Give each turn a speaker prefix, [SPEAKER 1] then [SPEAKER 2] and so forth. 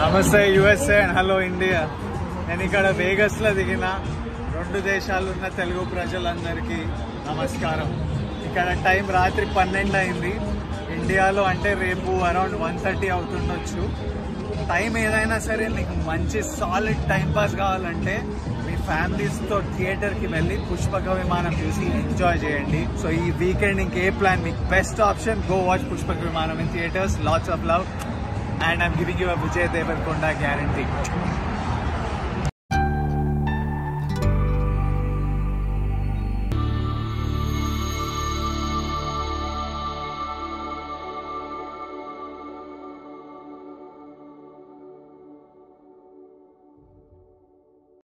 [SPEAKER 1] నమస్తే USA and hello India నేను ఇక్కడ వేగస్ లో దిగిన రెండు దేశాలు ఉన్న తెలుగు ప్రజలందరికీ నమస్కారం ఇక్కడ టైం రాత్రి పన్నెండు అయింది ఇండియాలో అంటే రేపు అరౌండ్ వన్ థర్టీ అవుతుండొచ్చు టైం ఏదైనా సరే నీకు మంచి సాలిడ్ టైం పాస్ కావాలంటే మీ ఫ్యామిలీస్ తో థియేటర్ కి వెళ్ళి పుష్పక విమానం చూసి ఎంజాయ్ చేయండి సో ఈ వీకెండ్ ఇంకే ప్లాన్ మీకు best option go watch Pushpaka Vimanam in theatres lots of love and I'm giving you a Vijay Deverakonda guarantee